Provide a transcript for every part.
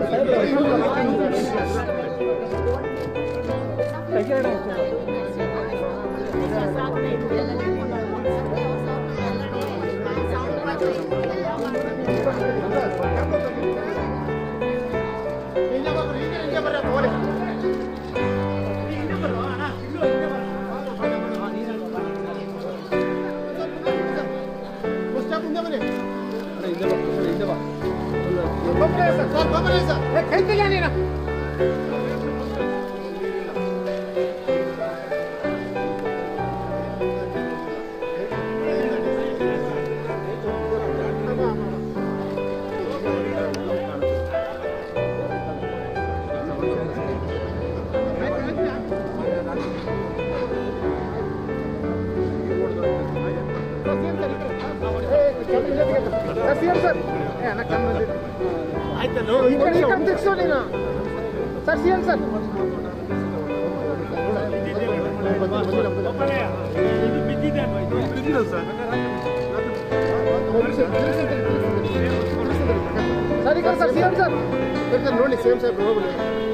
Sir C M sir sir ಈಗ sir C M sir ಬೇಕಾದ್ರೆ ನೋಡಿ ಸಿ ಎಂ ಸಾಹೇಬ್ ಹೋಗ್ಲಿ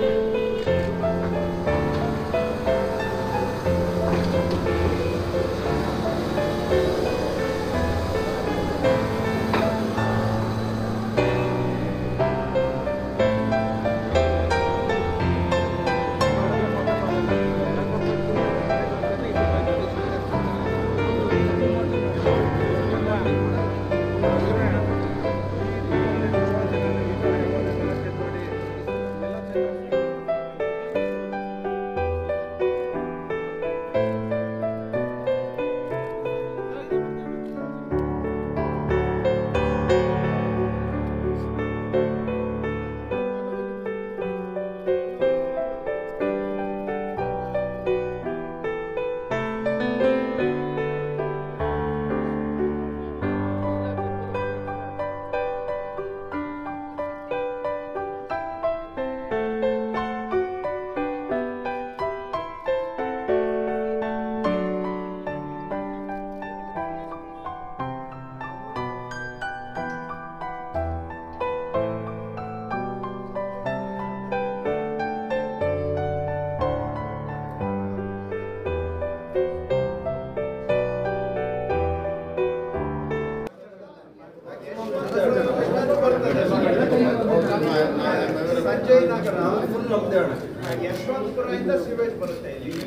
ಸಂಜಯ್ ನಗರ ಫುಲ್ ನಮ್ದೇ ಅಣ್ಣ ಯಶವಂತಪುರದಿಂದ ಸಿವೇಜ್ ಬರುತ್ತೆ ಇಲ್ಲಿ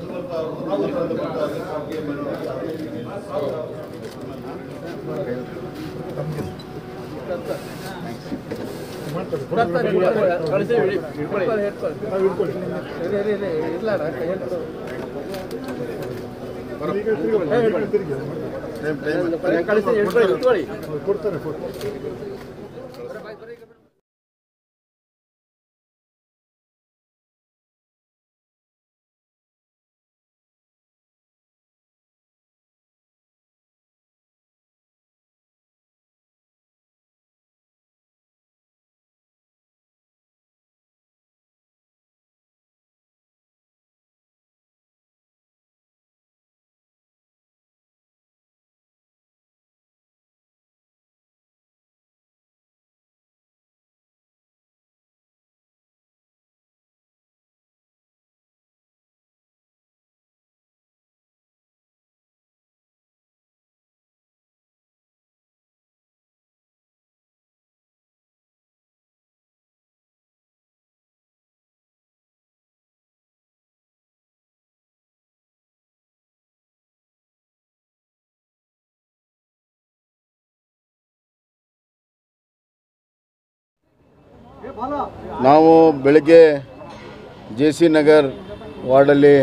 ನಾವು ಬೆಳಗ್ಗೆ ಜೆ ಸಿ ನಗರ್ ವಾರ್ಡಲ್ಲಿ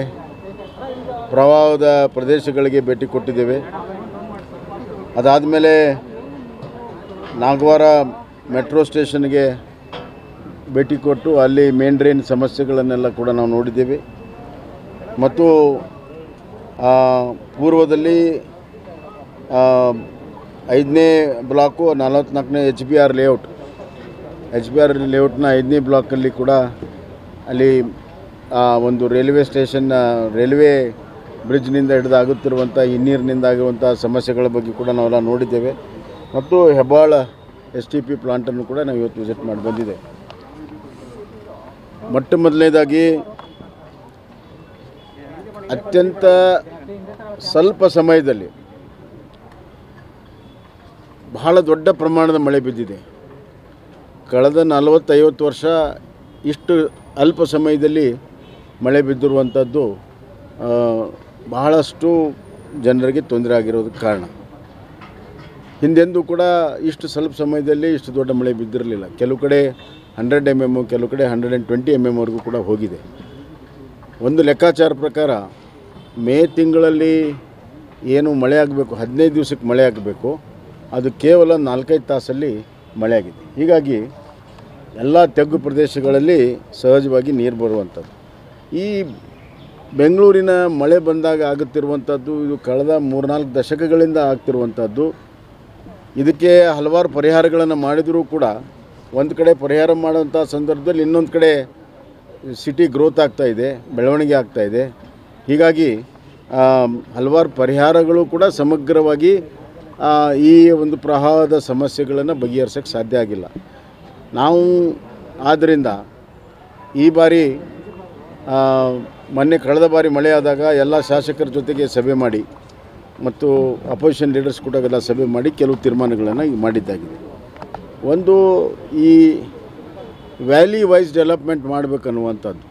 ಪ್ರವಾಹದ ಪ್ರದೇಶಗಳಿಗೆ ಭೇಟಿ ಕೊಟ್ಟಿದ್ದೇವೆ ಅದಾದಮೇಲೆ ನಾಗವಾರ ಮೆಟ್ರೋ ಸ್ಟೇಷನ್ಗೆ ಭೇಟಿ ಕೊಟ್ಟು ಅಲ್ಲಿ ಮೇನ್ ಡ್ರೈನ್ ಸಮಸ್ಯೆಗಳನ್ನೆಲ್ಲ ಕೂಡ ನಾವು ನೋಡಿದ್ದೇವೆ ಮತ್ತು ಆ, ಪೂರ್ವದಲ್ಲಿ ಆ, ಐದನೇ ಬ್ಲಾಕು ನಲವತ್ತ್ನಾಲ್ಕನೇ H B R layout H B R ಲೇಔಟ್ನ ಐದನೇ ಬ್ಲಾಕಲ್ಲಿ ಕೂಡ ಅಲ್ಲಿ ಆ, ಒಂದು ರೈಲ್ವೆ ಸ್ಟೇಷನ್ ರೈಲ್ವೆ ಬ್ರಿಡ್ಜ್ನಿಂದ ಹಿಡಿದು ಆಗುತ್ತಿರುವಂಥ ಹಿನ್ನೀರಿನಿಂದ ಆಗುವಂಥ ಸಮಸ್ಯೆಗಳ ಬಗ್ಗೆ ಕೂಡ ನಾವೆಲ್ಲ ನೋಡಿದ್ದೇವೆ ಮತ್ತು ಹೆಬ್ಬಾಳ ಎಸ್ ಟಿ ಪಿ ಪ್ಲಾಂಟನ್ನು ಕೂಡ ನಾವು ಇವತ್ತು ವಿಸಿಟ್ ಮಾಡಿ ಬಂದಿದ್ದೇವೆ ಮೊಟ್ಟ ಮೊದಲನೇದಾಗಿ ಅತ್ಯಂತ ಸ್ವಲ್ಪ ಸಮಯದಲ್ಲಿ ಬಹಳ ದೊಡ್ಡ ಪ್ರಮಾಣದ ಮಳೆ ಬಿದ್ದಿದೆ ಕಳೆದ ನಲವತ್ತೈವತ್ತು ವರ್ಷ ಇಷ್ಟು ಅಲ್ಪ ಸಮಯದಲ್ಲಿ ಮಳೆ ಬಿದ್ದಿರುವಂಥದ್ದು ಆ, ಬಹಳಷ್ಟು ಜನರಿಗೆ ತೊಂದರೆ ಆಗಿರೋದಕ್ಕೆ ಕಾರಣ ಹಿಂದೆಂದೂ ಕೂಡ ಇಷ್ಟು ಸ್ವಲ್ಪ ಸಮಯದಲ್ಲಿ ಇಷ್ಟು ದೊಡ್ಡ ಮಳೆ ಬಿದ್ದಿರಲಿಲ್ಲ ಕೆಲವು ಕಡೆ ಹಂಡ್ರೆಡ್ ಎಮ್ ಎಮ್ಮು ಕೆಲವು ಕಡೆ ಹಂಡ್ರೆಡ್ ಆ್ಯಂಡ್ ಟ್ವೆಂಟಿ ಎಮ್ ಎಮ್ವರೆಗೂ ಕೂಡ ಹೋಗಿದೆ ಒಂದು ಲೆಕ್ಕಾಚಾರ ಪ್ರಕಾರ ಮೇ ತಿಂಗಳಲ್ಲಿ ಏನು ಮಳೆ ಆಗಬೇಕು ಹದಿನೈದು ದಿವಸಕ್ಕೆ ಮಳೆ ಆಗಬೇಕು ಅದು ಕೇವಲ ನಾಲ್ಕೈದು ತಾಸಲ್ಲಿ ಮಳೆ ಆಗಿದೆ ಹೀಗಾಗಿ ಎಲ್ಲ ತೆಗ್ಗು ಪ್ರದೇಶಗಳಲ್ಲಿ ಸಹಜವಾಗಿ ನೀರು ಬರುವಂಥದ್ದು ಈ ಬೆಂಗಳೂರಿನ ಮಳೆ ಬಂದಾಗ ಆಗುತ್ತಿರುವಂಥದ್ದು ಇದು ಕಳೆದ ಮೂರ್ನಾಲ್ಕು ದಶಕಗಳಿಂದ ಆಗ್ತಿರುವಂಥದ್ದು ಇದಕ್ಕೆ ಹಲವಾರು ಪರಿಹಾರಗಳನ್ನು ಮಾಡಿದರೂ ಕೂಡ ಒಂದು ಕಡೆ ಪರಿಹಾರ ಮಾಡುವಂಥ ಸಂದರ್ಭದಲ್ಲಿ ಇನ್ನೊಂದು ಕಡೆ ಸಿಟಿ ಗ್ರೋತ್ ಆಗ್ತಾ ಇದೆ ಬೆಳವಣಿಗೆ ಆಗ್ತಾ ಇದೆ ಹೀಗಾಗಿ ಆ, ಹಲವಾರು ಪರಿಹಾರಗಳು ಕೂಡ ಸಮಗ್ರವಾಗಿ ಆ, ಈ ಒಂದು ಪ್ರವಾಹದ ಸಮಸ್ಯೆಗಳನ್ನು ಬಗೆಹರಿಸೋಕ್ಕೆ ಸಾಧ್ಯ ಆಗಿಲ್ಲ ನಾವು ಆದ್ದರಿಂದ ಈ ಬಾರಿ ಆ, ಮೊನ್ನೆ ಕಳೆದ ಬಾರಿ ಮಳೆ ಆದಾಗ ಎಲ್ಲ ಶಾಸಕರ ಜೊತೆಗೆ ಸಭೆ ಮಾಡಿ ಮತ್ತು ಅಪೋಸಿಷನ್ ಲೀಡರ್ಸ್ ಕೂಡ ಎಲ್ಲ ಸಭೆ ಮಾಡಿ ಕೆಲವು ತೀರ್ಮಾನಗಳನ್ನು ಈಗ ಮಾಡಿದ್ದಾಗಿದೆ ಒಂದು ಈ ವ್ಯಾಲಿ ವೈಸ್ ಡೆವಲಪ್ಮೆಂಟ್ ಮಾಡಬೇಕನ್ನುವಂಥದ್ದು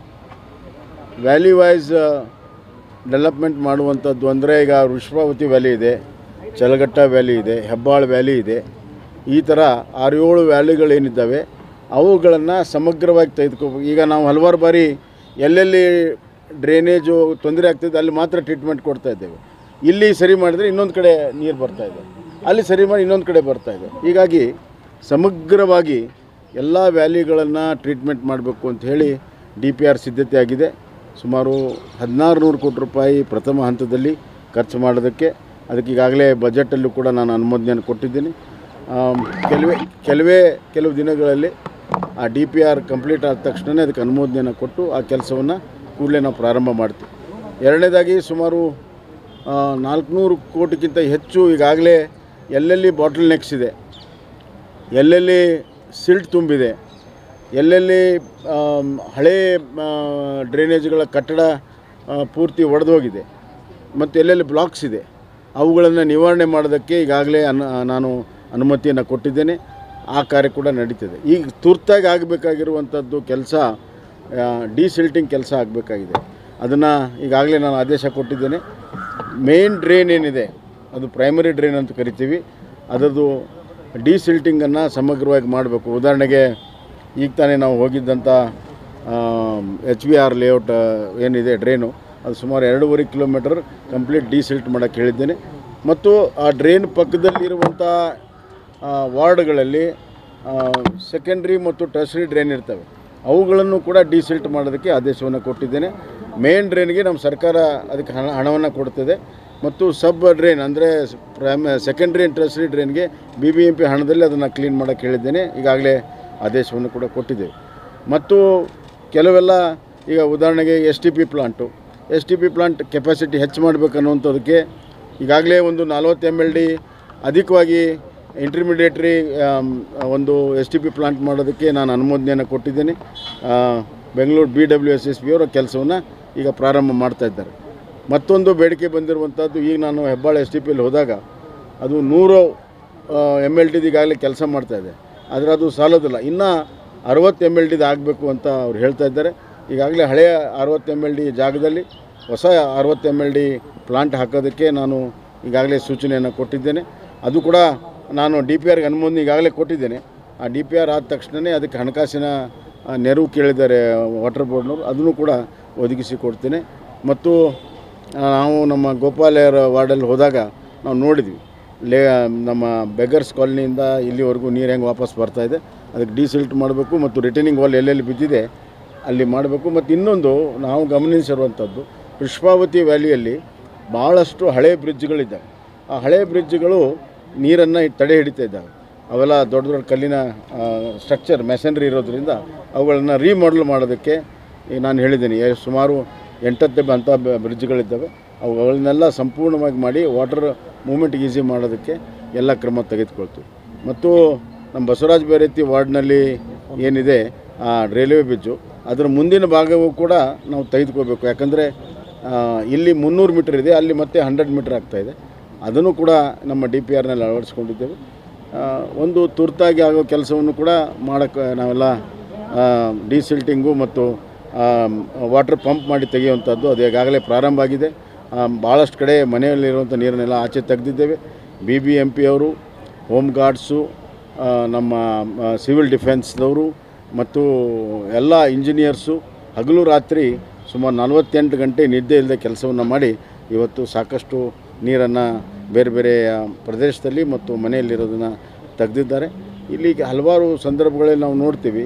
ವ್ಯಾಲಿ ವೈಸ್ ಡೆವಲಪ್ಮೆಂಟ್ ಮಾಡುವಂಥದ್ದು ಅಂದರೆ ಈಗ ವೃಷಭಾವತಿ ವ್ಯಾಲಿ ಇದೆ ಚಲಗಟ್ಟ ವ್ಯಾಲಿ ಇದೆ ಹೆಬ್ಬಾಳು ವ್ಯಾಲಿ ಇದೆ ಈ ಥರ ಆರು ಏಳು ವ್ಯಾಲಿಗಳೇನಿದ್ದಾವೆ ಅವುಗಳನ್ನು ಸಮಗ್ರವಾಗಿ ತೆಗೆದುಕೋಬೇಕು ಈಗ ನಾವು ಹಲವಾರು ಬಾರಿ ಎಲ್ಲೆಲ್ಲಿ ಡ್ರೈನೇಜು ತೊಂದರೆ ಆಗ್ತಿದೆ ಅಲ್ಲಿ ಮಾತ್ರ ಟ್ರೀಟ್ಮೆಂಟ್ ಕೊಡ್ತಾ ಇದ್ದೇವೆ ಇಲ್ಲಿ ಸರಿ ಮಾಡಿದರೆ ಇನ್ನೊಂದು ಕಡೆ ನೀರು ಬರ್ತಾ ಇದೆ ಅಲ್ಲಿ ಸರಿ ಮಾಡಿ ಇನ್ನೊಂದು ಕಡೆ ಬರ್ತಾ ಇದೆ ಹೀಗಾಗಿ ಸಮಗ್ರವಾಗಿ ಎಲ್ಲ ವ್ಯಾಲಿಗಳನ್ನು ಟ್ರೀಟ್ಮೆಂಟ್ ಮಾಡಬೇಕು ಅಂತ ಹೇಳಿ ಡಿ ಪಿ ಆರ್ ಸಿದ್ಧತೆ ಆಗಿದೆ ಸುಮಾರು ಹದಿನಾರು ನೂರು ಕೋಟಿ ರೂಪಾಯಿ ಪ್ರಥಮ ಹಂತದಲ್ಲಿ ಖರ್ಚು ಮಾಡೋದಕ್ಕೆ ಅದಕ್ಕೆ ಈಗಾಗಲೇ ಬಜೆಟಲ್ಲೂ ಕೂಡ ನಾನು ಅನುಮೋದನೆಯನ್ನು ಕೊಟ್ಟಿದ್ದೀನಿ ಆಮ್, ಕೆಲವೇ ಕೆಲವೇ ಕೆಲವು ದಿನಗಳಲ್ಲಿ ಆ ಡಿ ಪಿ ಆರ್ ಕಂಪ್ಲೀಟ್ ಆದ ತಕ್ಷಣವೇ ಅದಕ್ಕೆ ಅನುಮೋದನೆಯನ್ನು ಕೊಟ್ಟು ಆ ಕೆಲಸವನ್ನು ಕೂಡಲೇ ನಾವು ಪ್ರಾರಂಭ ಮಾಡ್ತೀವಿ ಎರಡನೇದಾಗಿ ಸುಮಾರು ನಾಲ್ಕುನೂರು ಕೋಟಿಗಿಂತ ಹೆಚ್ಚು ಈಗಾಗಲೇ ಎಲ್ಲೆಲ್ಲಿ ಬಾಟಲ್ ನೆಕ್ಸ್ ಇದೆ ಎಲ್ಲೆಲ್ಲಿ ಸಿಲ್ಟ್ ತುಂಬಿದೆ ಎಲ್ಲೆಲ್ಲಿ ಆಮ್, ಹಳೆ ಆ, ಡ್ರೈನೇಜ್ಗಳ ಕಟ್ಟಡ ಆ, ಪೂರ್ತಿ ಒಡೆದೋಗಿದೆ ಮತ್ತು ಎಲ್ಲೆಲ್ಲಿ ಬ್ಲಾಕ್ಸ್ ಇದೆ ಅವುಗಳನ್ನು ನಿವಾರಣೆ ಮಾಡೋದಕ್ಕೆ ಈಗಾಗಲೇ ಅನ್ ನಾನು ಅನುಮತಿಯನ್ನು ಕೊಟ್ಟಿದ್ದೇನೆ ಆ ಕಾರ್ಯ ಕೂಡ ನಡೀತಿದೆ ಈಗ ತುರ್ತಾಗಿ ಆಗಬೇಕಾಗಿರುವಂಥದ್ದು ಕೆಲಸ ಡಿಸಿಲ್ಟಿಂಗ್ ಕೆಲಸ ಆಗಬೇಕಾಗಿದೆ ಅದನ್ನು ಈಗಾಗಲೇ ನಾನು ಆದೇಶ ಕೊಟ್ಟಿದ್ದೇನೆ ಮೇನ್ ಡ್ರೈನ್ ಏನಿದೆ ಅದು ಪ್ರೈಮರಿ ಡ್ರೈನ್ ಅಂತ ಕರಿತೀವಿ ಅದರದ್ದು ಡಿಸಿಲ್ಟಿಂಗನ್ನು ಸಮಗ್ರವಾಗಿ ಮಾಡಬೇಕು ಉದಾಹರಣೆಗೆ ಈಗ ತಾನೇ ನಾವು ಹೋಗಿದ್ದಂಥ ಎಚ್ ವಿ ಆರ್ ಲೇಔಟ್ ಏನಿದೆ ಡ್ರೈನು ಅದು ಸುಮಾರು ಎರಡೂವರೆ ಕಿಲೋಮೀಟರ್ ಕಂಪ್ಲೀಟ್ ಡಿಸಿಲ್ಟ್ ಮಾಡೋಕ್ಕೆ ಹೇಳಿದ್ದೇನೆ ಮತ್ತು ಆ ಡ್ರೈನ್ ಪಕ್ಕದಲ್ಲಿರುವಂಥ ಆ, ವಾರ್ಡ್ಗಳಲ್ಲಿ ಸೆಕೆಂಡ್ರಿ ಮತ್ತು ಟರ್ಸರಿ ಡ್ರೈನ್ ಇರ್ತವೆ ಅವುಗಳನ್ನು ಕೂಡ ಡಿಸಿಲ್ಟ್ ಮಾಡೋದಕ್ಕೆ ಆದೇಶವನ್ನು ಕೊಟ್ಟಿದ್ದೇನೆ ಮೇನ್ ಡ್ರೈನ್ಗೆ ನಮ್ಮ ಸರ್ಕಾರ ಅದಕ್ಕೆ ಹಣ ಹಣವನ್ನು ಕೊಡ್ತದೆ ಮತ್ತು ಸಬ್ ಡ್ರೈನ್ ಅಂದರೆ ಪ್ರೈಮ್ ಸೆಕೆಂಡ್ರಿ ಆ್ಯಂಡ್ ಟರ್ಸರಿ ಡ್ರೈನ್ಗೆ ಬಿ ಬಿ ಎಂ ಪಿ ಹಣದಲ್ಲಿ ಅದನ್ನು ಕ್ಲೀನ್ ಮಾಡೋಕ್ಕೆ ಹೇಳಿದ್ದೇನೆ ಈಗಾಗಲೇ ಆದೇಶವನ್ನು ಕೂಡ ಕೊಟ್ಟಿದ್ದೇವೆ ಮತ್ತು ಕೆಲವೆಲ್ಲ ಈಗ ಉದಾಹರಣೆಗೆ S T P plant S T P plant capacity ಹೆಚ್ಚು ಮಾಡಬೇಕು ಅನ್ನುವಂಥದ್ದಕ್ಕೆ ಈಗಾಗಲೇ ಒಂದು ನಲ್ವತ್ತು ಎಮ್ ಎಲ್ ಡಿ ಅಧಿಕವಾಗಿ ಇಂಟರ್ಮಿಡಿಯೇಟ್ರಿ ಒಂದು ಎಸ್ ಟಿ ಪಿ ಪ್ಲಾಂಟ್ ಮಾಡೋದಕ್ಕೆ ನಾನು ಅನುಮೋದನೆಯನ್ನು ಕೊಟ್ಟಿದ್ದೇನೆ ಆ, Bengaluru B W S S B ಅವರ ಕೆಲಸವನ್ನು ಈಗ ಪ್ರಾರಂಭ ಮಾಡ್ತಾ ಇದ್ದಾರೆ ಮತ್ತೊಂದು ಬೇಡಿಕೆ ಬಂದಿರುವಂಥದ್ದು ಈಗ ನಾನು ಹೆಬ್ಬಾಳ ಎಸ್ ಟಿ ಪಿಯಲ್ಲಿ ಹೋದಾಗ ಅದು ನೂರು ಎಮ್ ಎಲ್ ಟಿದು ಈಗಾಗಲೇ ಕೆಲಸ ಮಾಡ್ತಾಯಿದೆ ಆದರೆ ಅದು ಸಾಲೋದಿಲ್ಲ ಇನ್ನು ಅರವತ್ತು ಎಮ್ ಎಲ್ ಟಿದು ಆಗಬೇಕು ಅಂತ ಅವ್ರು ಹೇಳ್ತಾ ಇದ್ದಾರೆ ಈಗಾಗಲೇ ಹಳೆಯ ಅರವತ್ತು ಎಮ್ ಎಲ್ ಡಿ ಜಾಗದಲ್ಲಿ ಹೊಸ ಅರವತ್ತು ಎಮ್ ಎಲ್ ಡಿ ಪ್ಲಾಂಟ್ ಹಾಕೋದಕ್ಕೆ ನಾನು ಈಗಾಗಲೇ ಸೂಚನೆಯನ್ನು ಕೊಟ್ಟಿದ್ದೇನೆ ಅದು ಕೂಡ ನಾನು ಡಿ ಪಿ ಆರ್ಗೆ ಅನುಮೋದನೆ ಈಗಾಗಲೇ ಕೊಟ್ಟಿದ್ದೇನೆ ಆ ಡಿ ಪಿ ಆರ್ ಆದ ತಕ್ಷಣವೇ ಅದಕ್ಕೆ ಹಣಕಾಸಿನ ಆ, ನೆರವು ಕೇಳಿದ್ದಾರೆ ವಾಟರ್ ಬೋರ್ಡ್ನವರು ಅದನ್ನು ಕೂಡ ಒದಗಿಸಿ ಕೊಡ್ತೇನೆ ಮತ್ತು ಆ, ನಾವು ನಮ್ಮ ಗೋಪಾಲಯರ ವಾರ್ಡಲ್ಲಿ ಹೋದಾಗ ನಾವು ನೋಡಿದ್ವಿ ಲೇ ನಮ್ಮ ಬೆಗರ್ಸ್ ಕಾಲನಿಯಿಂದ ಇಲ್ಲಿವರೆಗೂ ನೀರು ಹೆಂಗೆ ವಾಪಸ್ ಬರ್ತಾ ಇದೆ ಅದಕ್ಕೆ ಡಿಸಿಲ್ಟ್ ಮಾಡಬೇಕು ಮತ್ತು ರಿಟರ್ನಿಂಗ್ ವಾಲ್ ಎಲ್ಲೆಲ್ಲಿ ಬಿದ್ದಿದೆ ಅಲ್ಲಿ ಮಾಡಬೇಕು ಮತ್ತು ಇನ್ನೊಂದು ನಾವು ಗಮನಿಸಿರುವಂಥದ್ದು ಪುಷ್ಪಾವತಿ ವ್ಯಾಲಿಯಲ್ಲಿ ಭಾಳಷ್ಟು ಹಳೆ ಬ್ರಿಡ್ಜ್ಗಳಿದ್ದಾವೆ ಆ ಹಳೆ ಬ್ರಿಡ್ಜ್ಗಳು ನೀರನ್ನು ತಡೆ ಹಿಡಿತಾ ಇದ್ದಾವೆ ಅವೆಲ್ಲ ದೊಡ್ಡ ದೊಡ್ಡ ಕಲ್ಲಿನ ಸ್ಟ್ರಕ್ಚರ್ ಮೆಷನರಿ ಇರೋದ್ರಿಂದ ಅವುಗಳನ್ನು ರೀಮಾಡಲ್ ಮಾಡೋದಕ್ಕೆ ಈಗ ನಾನು ಹೇಳಿದ್ದೀನಿ ಎ- ಸುಮಾರು ಎಂಟತ್ತೆ ಅಂಥ ಬ್ರಿಡ್ಜ್ಗಳಿದ್ದಾವೆ ಅವುಗಳನ್ನೆಲ್ಲ ಸಂಪೂರ್ಣವಾಗಿ ಮಾಡಿ ವಾಟರ್ ಮೂಮೆಂಟ್ ಈಸಿ ಮಾಡೋದಕ್ಕೆ ಎಲ್ಲ ಕ್ರಮ ತೆಗೆದುಕೊಳ್ತೀವಿ ಮತ್ತು ನಮ್ಮ ಬಸವರಾಜ ಬೇರೆತ್ತಿ ವಾರ್ಡ್ನಲ್ಲಿ ಏನಿದೆ ಆ ರೈಲ್ವೆ ಬ್ರಿಡ್ಜು ಅದರ ಮುಂದಿನ ಭಾಗವೂ ಕೂಡ ನಾವು ತೆಗೆದುಕೋಬೇಕು ಯಾಕಂದರೆ ಇಲ್ಲಿ ಮುನ್ನೂರು ಮೀಟರ್ ಇದೆ ಅಲ್ಲಿ ಮತ್ತೆ ಹಂಡ್ರೆಡ್ ಮೀಟರ್ ಆಗ್ತಾಯಿದೆ ಅದನ್ನು ಕೂಡ ನಮ್ಮ ಡಿ ಪಿ ಆರ್ನಲ್ಲಿ ಅಳವಡಿಸ್ಕೊಂಡಿದ್ದೇವೆ ಆ, ಒಂದು ತುರ್ತಾಗಿ ಆಗೋ ಕೆಲಸವನ್ನು ಕೂಡ ಮಾಡೋಕ್ಕೆ ನಾವೆಲ್ಲ ಡಿಸಿಲ್ಟಿಂಗು ಮತ್ತು ವಾಟರ್ ಪಂಪ್ ಮಾಡಿ ತೆಗೆಯುವಂಥದ್ದು ಅದು ಈಗಾಗಲೇ ಪ್ರಾರಂಭ ಆಗಿದೆ ಆ, ಭಾಳಷ್ಟು ಕಡೆ ಮನೆಯಲ್ಲಿರುವಂಥ ನೀರನ್ನೆಲ್ಲ ಆಚೆ ತೆಗೆದಿದ್ದೇವೆ ಬಿ ಬಿ ಎಂ ಪಿ ಅವರು ಹೋಮ್ ಗಾರ್ಡ್ಸು ಆ, ನಮ್ಮ ಆ, ಸಿವಿಲ್ ಡಿಫೆನ್ಸ್ದವರು ಮತ್ತು ಎಲ್ಲ ಇಂಜಿನಿಯರ್ಸು ಹಗಲು ರಾತ್ರಿ ಸುಮಾರು ನಲವತ್ತೆಂಟು ಗಂಟೆ ನಿದ್ದೆ ಇಲ್ಲದೆ ಕೆಲಸವನ್ನು ಮಾಡಿ ಇವತ್ತು ಸಾಕಷ್ಟು ನೀರನ್ನು ಬೇರೆ ಬೇರೆ ಆ, ಪ್ರದೇಶದಲ್ಲಿ ಮತ್ತು ಮನೆಯಲ್ಲಿರೋದನ್ನು ತೆಗೆದಿದ್ದಾರೆ ಇಲ್ಲಿ ಹಲವಾರು ಸಂದರ್ಭಗಳಲ್ಲಿ ನಾವು ನೋಡ್ತೀವಿ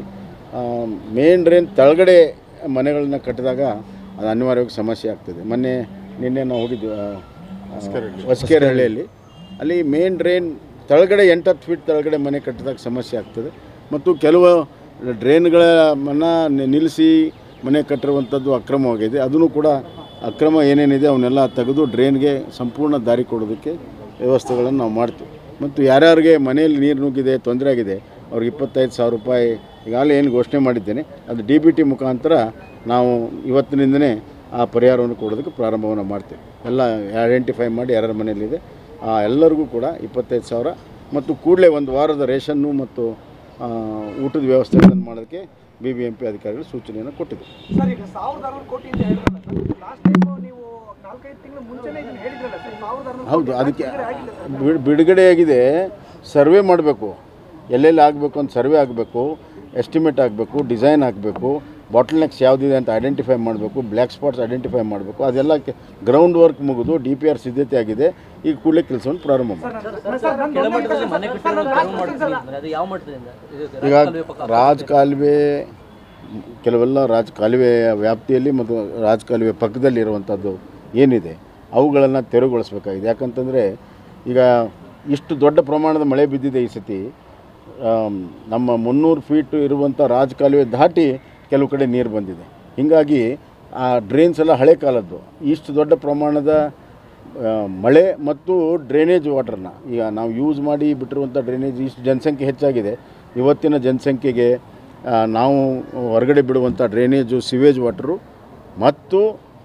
ಮೇನ್ ಡ್ರೈನ್ ತೆಳಗಡೆ ಮನೆಗಳನ್ನ ಕಟ್ಟಿದಾಗ ಅದು ಅನಿವಾರ್ಯವಾಗಿ ಸಮಸ್ಯೆ ಆಗ್ತದೆ ಮೊನ್ನೆ ನಿನ್ನೆ ನಾವು ಹೋಗಿದ್ವಿ ಆ, ಆ, ಹೊಸಕೆರೆಹಳ್ಳಿಯಲ್ಲಿ ಅಲ್ಲಿ ಮೇನ್ ಡ್ರೈನ್ ತೆಳಗಡೆ ಎಂಟತ್ತು ಫೀಟ್ ತೆಳಗಡೆ ಮನೆ ಕಟ್ಟಿದಾಗ ಸಮಸ್ಯೆ ಆಗ್ತದೆ ಮತ್ತು ಕೆಲವು ಡ್ರೈನ್ಗಳನ್ನು ನಿಲ್ಲಿಸಿ ಮನೆ ಕಟ್ಟಿರುವಂಥದ್ದು ಅಕ್ರಮವಾಗಿದೆ ಅದನ್ನು ಕೂಡ ಅಕ್ರಮ ಏನೇನಿದೆ ಅವನ್ನೆಲ್ಲ ತೆಗೆದು ಡ್ರೈನ್ಗೆ ಸಂಪೂರ್ಣ ದಾರಿ ಕೊಡೋದಕ್ಕೆ ವ್ಯವಸ್ಥೆಗಳನ್ನು ನಾವು ಮಾಡ್ತೀವಿ ಮತ್ತು ಯಾರ್ಯಾರಿಗೆ ಮನೆಯಲ್ಲಿ ನೀರು ನುಗ್ಗಿದೆ ತೊಂದರೆ ಆಗಿದೆ ಅವ್ರಿಗೆ ಇಪ್ಪತ್ತೈದು ಸಾವಿರ ರೂಪಾಯಿ ಈಗಾಗಲೇ ಏನು ಘೋಷಣೆ ಮಾಡಿದ್ದೇನೆ ಅದು ಡಿ ಬಿ ಟಿ ಮುಖಾಂತರ ನಾವು ಇವತ್ತಿನಿಂದನೇ ಆ ಪರಿಹಾರವನ್ನು ಕೊಡೋದಕ್ಕೆ ಪ್ರಾರಂಭವನ್ನು ಮಾಡ್ತೇವೆ ಎಲ್ಲ ಐಡೆಂಟಿಫೈ ಮಾಡಿ ಯಾರ್ಯಾರ ಮನೆಯಲ್ಲಿದೆ ಆ ಎಲ್ಲರಿಗೂ ಕೂಡ ಇಪ್ಪತ್ತೈದು ಸಾವಿರ ಮತ್ತು ಕೂಡಲೇ ಒಂದು ವಾರದ ರೇಷನ್ನು ಮತ್ತು ಆ, ಊಟದ ವ್ಯವಸ್ಥೆಗಳನ್ನು ಮಾಡೋದಕ್ಕೆ ಬಿ ಬಿ ಎಂ ಪಿ ಅಧಿಕಾರಿಗಳು ಸೂಚನೆಯನ್ನು ಕೊಟ್ಟಿದೆ ಸರ್ ಈಗ ಸಾವಿರದ ಅರವತ್ತು ಕೋಟಿ ಅಂತ ಹೇಳಿದ್ರಲ್ಲ ಸರ್ ಲಾಸ್ಟ್ ಟೈಮ್ ನೀವು ನಾಲ್ಕೈದು ತಿಂಗಳು ಮುಂಚೆನೇ ಇದನ್ನ ಹೇಳಿದ್ರಲ್ಲ ಸರ್ ಸಾವಿರದ ಅರವತ್ತು ಹೌದು ಕೋಟಿ ಅದಕ್ಕೆ ಬಿಡುಗಡೆ ಆಗಿಲ್ಲ ಸರ್ ಬಿಡ್- ಬಿಡುಗಡೆಯಾಗಿದೆ ಸರ್ವೆ ಮಾಡಬೇಕು ಎಲ್ಲೆಲ್ಲಿ ಆಗಬೇಕು ಅಂತ ಸರ್ವೆ ಆಗಬೇಕು ಎಸ್ಟಿಮೇಟ್ ಆಗಬೇಕು ಡಿಸೈನ್ ಆಗಬೇಕು ಬಾಟಲ್ ನೆಕ್ಸ್ ಯಾವುದಿದೆ ಅಂತ ಐಡೆಂಟಿಫೈ ಮಾಡಬೇಕು ಬ್ಲ್ಯಾಕ್ ಸ್ಪಾಟ್ಸ್ ಐಡೆಂಟಿಫೈ ಮಾಡಬೇಕು ಅದೆಲ್ಲ ಗ್ರೌಂಡ್ ವರ್ಕ್ ಮುಗಿದು ಡಿ ಪಿ ಆರ್ ಸಿದ್ಧತೆ ಆಗಿದೆ ಈಗ ಕೂಡಲೇ ಕೆಲಸವನ್ನು ಪ್ರಾರಂಭ ಮಾಡಿ ಸರ್ ನಂದು ಕೆಳಮಟ್ಟದಲ್ಲಿ ಮನೆ ಸರ್, ಕಟ್ಟಿರೋ ನಾನು last ತೆರವು question ಸರ್. ಮಾಡ್ತಿದ್ದೀನಿ ಅದು ಯಾವ ಮಟ್ಟದಿಂದ ಇದು ಈಗ ರಾಜಕಾಲುವೆ ಪಕ್ಕ ರಾಜ್ ಕಾಲುವೆ ಕೆಲವೆಲ್ಲ ರಾಜ್ ಕಾಲುವೆಯ ವ್ಯಾಪ್ತಿಯಲ್ಲಿ ಮತ್ತು ರಾಜ್ ಕಾಲುವೆ ಪಕ್ಕದಲ್ಲಿರುವಂಥದ್ದು ಏನಿದೆ ಅವುಗಳನ್ನು ತೆರವುಗೊಳಿಸ್ಬೇಕಾಗಿದೆ ಯಾಕಂತಂದರೆ ಈಗ ಇಷ್ಟು ದೊಡ್ಡ ಪ್ರಮಾಣದ ಮಳೆ ಬಿದ್ದಿದೆ ಈ ಸತಿ ಆಮ್, ನಮ್ಮ ಮುನ್ನೂರು ಫೀಟ್ ಇರುವಂಥ ರಾಜ್ ಕಾಲುವೆ ದಾಟಿ ಕೆಲವು ಕಡೆ ನೀರು ಬಂದಿದೆ ಹೀಗಾಗಿ ಆ ಡ್ರೈನ್ಸ್ ಎಲ್ಲ ಹಳೆ ಕಾಲದ್ದು ಇಷ್ಟು ದೊಡ್ಡ ಪ್ರಮಾಣದ ಆ, ಮಳೆ ಮತ್ತು ಡ್ರೈನೇಜ್ ವಾಟರ್ನ ಈಗ ನಾವು ಯೂಸ್ ಮಾಡಿ ಬಿಟ್ಟಿರುವಂಥ ಡ್ರೈನೇಜ್ ಇಷ್ಟು ಜನಸಂಖ್ಯೆ ಹೆಚ್ಚಾಗಿದೆ ಇವತ್ತಿನ ಜನಸಂಖ್ಯೆಗೆ ಆ, ನಾವು ಹೊರಗಡೆ ಬಿಡುವಂಥ ಡ್ರೈನೇಜು ಸಿವೇಜ್ ವಾಟರು ಮತ್ತು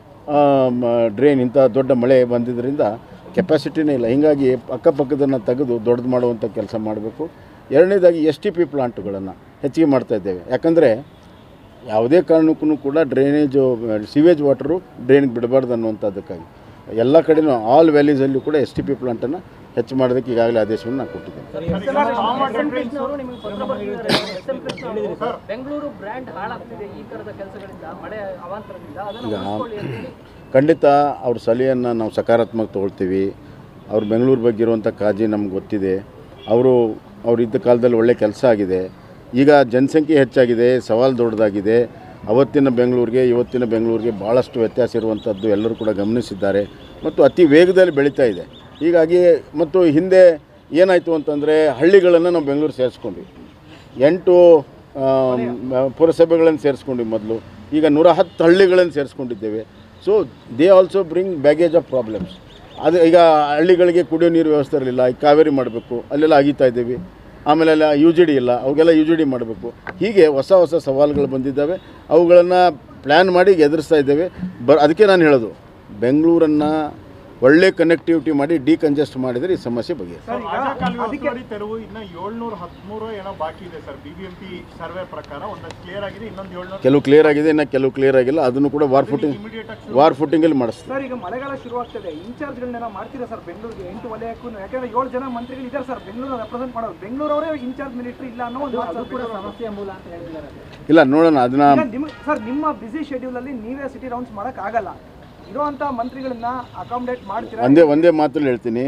ಡ್ರೈನ್ ಇಂಥ ದೊಡ್ಡ ಮಳೆ ಬಂದಿದ್ದರಿಂದ ಕೆಪಾಸಿಟಿನೇ ಇಲ್ಲ ಹೀಗಾಗಿ ಅಕ್ಕಪಕ್ಕದನ್ನು ತೆಗೆದು ದೊಡ್ಡದು ಮಾಡುವಂಥ ಕೆಲಸ ಮಾಡಬೇಕು ಎರಡನೇದಾಗಿ ಎಸ್ ಟಿ ಪಿ ಪ್ಲಾಂಟ್ಗಳನ್ನು ಹೆಚ್ಚಿಗೆ ಮಾಡ್ತಾ ಇದ್ದೇವೆ ಯಾಕಂದರೆ ಯಾವುದೇ ಕಾರಣಕ್ಕೂ ಕೂಡ ಡ್ರೈನೇಜು ಸಿವೇಜ್ ವಾಟರು ಡ್ರೈನ್ಗೆ ಬಿಡಬಾರ್ದು ಅನ್ನುವಂಥದ್ದಕ್ಕಾಗಿ ಎಲ್ಲ ಕಡೆನೂ ಆಲ್ ವ್ಯಾಲೀಸಲ್ಲೂ ಕೂಡ ಎಸ್ ಟಿ ಪಿ ಪ್ಲಾಂಟನ್ನು ಹೆಚ್ಚು ಮಾಡೋದಕ್ಕೆ ಈಗಾಗಲೇ ಆದೇಶವನ್ನು ನಾನು ಕೊಟ್ಟಿದ್ದೇನೆ ಅವರು ನಿಮಗೆ ಪತ್ರ ಬರೆದಿದ್ದಾರೆ ಎಸ್ ಎಂ ಕೃಷ್ಣ ಅವರು ಬೆಂಗಳೂರು ಬ್ರ್ಯಾಂಡ್ ಹಾಳಾಗ್ತಿದೆ ಈ ತರದ ಕೆಲಸಗಳಿಂದ ಮಳೆ ಅವಾಂತರದಿಂದ ಅದನ್ನು ಉಳಿಸ್ಕೊಳ್ಳಿ ಅಂತ ಹೇಳಿ ಖಂಡಿತ ಅವ್ರ ಸಲಹೆಯನ್ನು ನಾವು ಸಕಾರಾತ್ಮಕ ತೊಗೊಳ್ತೀವಿ ಅವ್ರು ಬೆಂಗಳೂರು ಬಗ್ಗೆ ಇರುವಂಥ ಕಾಳಜಿ ನಮ್ಗೆ ಗೊತ್ತಿದೆ ಅವರು ಅವ್ರು ಇದ್ದ ಕಾಲದಲ್ಲಿ ಒಳ್ಳೆ ಕೆಲಸ ಆಗಿದೆ ಈಗ ಜನಸಂಖ್ಯೆ ಹೆಚ್ಚಾಗಿದೆ ಸವಾಲು ದೊಡ್ಡದಾಗಿದೆ ಅವತ್ತಿನ ಬೆಂಗಳೂರಿಗೆ ಇವತ್ತಿನ ಬೆಂಗಳೂರಿಗೆ ಭಾಳಷ್ಟು ವ್ಯತ್ಯಾಸ ಇರುವಂಥದ್ದು ಎಲ್ಲರೂ ಕೂಡ ಗಮನಿಸಿದ್ದಾರೆ ಮತ್ತು ಅತಿ ವೇಗದಲ್ಲಿ ಬೆಳೀತಾ ಇದೆ ಹೀಗಾಗಿ ಮತ್ತು ಹಿಂದೆ ಏನಾಯಿತು ಅಂತಂದರೆ ಹಳ್ಳಿಗಳನ್ನು ನಾವು ಬೆಂಗಳೂರು ಸೇರಿಸ್ಕೊಂಡ್ವಿ ಎಂಟು ಆಮ್, ಪುರಸಭೆಗಳನ್ನು ಸೇರಿಸ್ಕೊಂಡ್ವಿ ಮೊದಲು ಈಗ ನೂರ ಹತ್ತು ಹಳ್ಳಿಗಳನ್ನು ಸೇರಿಸ್ಕೊಂಡಿದ್ದೇವೆ so they also bring baggage of problems ಅದು ಈಗ ಹಳ್ಳಿಗಳಿಗೆ ಕುಡಿಯೋ ನೀರು ವ್ಯವಸ್ಥೆ ಇರಲಿಲ್ಲ ಈಗ ಕಾವೇರಿ ಮಾಡಬೇಕು ಅಲ್ಲೆಲ್ಲ ಅಗೀತಾ ಇದ್ದೀವಿ ಆಮೇಲೆ ಎಲ್ಲ ಯು ಜಿ ಡಿ ಇಲ್ಲ ಅವಾಗೆಲ್ಲ ಯು ಜಿ ಡಿ ಮಾಡಬೇಕು ಹೀಗೆ ಹೊಸ ಹೊಸ ಸವಾಲುಗಳು ಬಂದಿದ್ದಾವೆ ಅವುಗಳನ್ನು ಪ್ಲ್ಯಾನ್ ಮಾಡಿ ಎದುರಿಸ್ತಾ ಇದ್ದೇವೆ ಬ ಅದಕ್ಕೆ ನಾನು ಹೇಳೋದು ಬೆಂಗಳೂರನ್ನು ಒಳ್ಳೆ ಕನೆಕ್ಟಿವಿಟಿ ಮಾಡಿ ಡಿಕಂಜೆಸ್ಟ್ ಮಾಡಿದರೆ ಈ ಸಮಸ್ಯೆ ಬಗೆಹರಿಯುತ್ತೆ ಸರ್ ಈಗ ರಾಜಕಾಲುವೆ ಅದಕ್ಕೆ ಒತ್ತುವರಿ ತೆರವು ಇನ್ನ ಏಳ್ನೂರ ಹದಿಮೂರು ಏನೋ ಬಾಕಿ ಇದೆ ಸರ್ ಬಿಬಿಎಂಪಿ ಸರ್ವೆ ಪ್ರಕಾರ ಒಂದಷ್ಟು ಕ್ಲಿಯರ್ ಆಗಿದೆ ಇನ್ನೊಂದು ಏಳ್ನೂರ ಕೆಲವು ಕ್ಲಿಯರ್ ಆಗಿದೆ ಇನ್ನು ಕೆಲವು ಕ್ಲಿಯರ್ ಆಗಿಲ್ಲ ಅದನ್ನು ಕೂಡ ವಾರ್ ಫುಟಿಂಗ್ ಇಮಿಡಿಯೇಟ್ ಆಗಿ ವಾರ್ ಫುಟಿಂಗಲ್ಲಿ ಮಾಡಿಸ್ತೀವಿ ಸರ್ ಈಗ ಮಳೆಗಾಲ ಶುರುವಾಗ್ತದೆ ಇನ್ಚಾರ್ಜ್ಗಳನ್ನೆಲ್ಲ ಮಾಡ್ತೀರಾ ಸರ್ ಬೆಂಗಳೂರಿಗೆ ಎಂಟು ವಲಯಕ್ಕೂ ಯಾಕಂದ್ರೆ ಏಳು ಜನ ಮಂತ್ರಿಗಳು ಇದ್ದಾರೆ ಸರ್ ಬೆಂಗಳೂರು ರೆಪ್ರೆಸೆಂಟ್ ಮಾಡೋದು ಬೆಂಗಳೂರವರೇ ಇನ್ಚಾರ್ಜ್ ಮಿನಿಸ್ಟ್ರಿ ಇಲ್ಲ ಅನ್ನೋ ಒಂದು ಮಾತು ಕೂಡ ಸಮಸ್ಯೆ ಮೂಲ ಅಂತ ಹೇಳಿದ್ದಾರೆ ಇಲ್ಲ ನೋಡೋಣ ಅದನ್ನ ಈಗ ನಿಮ್ ಸರ್ ನಿಮ್ಮ ಬಿಸಿ ಶೆಡ್ಯೂಲ್ ಅಲ್ಲಿ ನೀವೇ ಸಿಟಿ ರೌಂಡ್ಸ್ ಮಾಡಕ್ ಆಗಲ್ಲ ಇರುವಂತ ಮಂತ್ರಿಗಳನ್ನ ಅಕಾಮಿಡೇಟ್ ಮಾಡ್ತೀರಾ ಒಂದೇ ಒಂದೇ ಮಾತಲ್ಲಿ ಹೇಳ್ತೀನಿ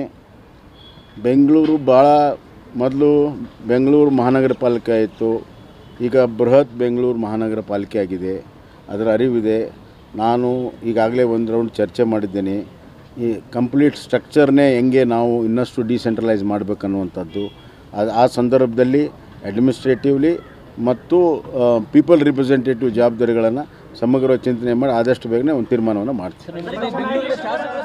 ಬೆಂಗಳೂರು ಭಾಳ ಮೊದಲು ಬೆಂಗಳೂರು ಮಹಾನಗರ ಪಾಲಿಕೆ ಆಯಿತು ಈಗ ಬೃಹತ್ ಬೆಂಗಳೂರು ಮಹಾನಗರ ಪಾಲಿಕೆ ಆಗಿದೆ ಅದರ ಅರಿವಿದೆ ನಾನು ಈಗಾಗಲೇ ಒಂದು ರೌಂಡ್ ಚರ್ಚೆ ಮಾಡಿದ್ದೇನೆ ಈ ಕಂಪ್ಲೀಟ್ ಸ್ಟ್ರಕ್ಚರ್ನೇ ಹೆಂಗೆ ನಾವು ಇನ್ನಷ್ಟು ಡಿಸೆಂಟ್ರಲೈಸ್ ಮಾಡಬೇಕನ್ನುವಂಥದ್ದು ಅದು ಆ ಸಂದರ್ಭದಲ್ಲಿ ಅಡ್ಮಿನಿಸ್ಟ್ರೇಟಿವ್ಲಿ ಮತ್ತು ಪೀಪಲ್ ರಿಪ್ರೆಸೆಂಟೇಟಿವ್ ಜವಾಬ್ದಾರಿಗಳನ್ನು ಸಮಗ್ರ ಚಿಂತನೆ ಮಾಡಿ ಆದಷ್ಟು ಬೇಗನೆ ಒಂದು ತೀರ್ಮಾನವನ್ನು ಮಾಡ್ತೀವಿ ಬೆಂಗಳೂರಿನ ಶಾಸಕರ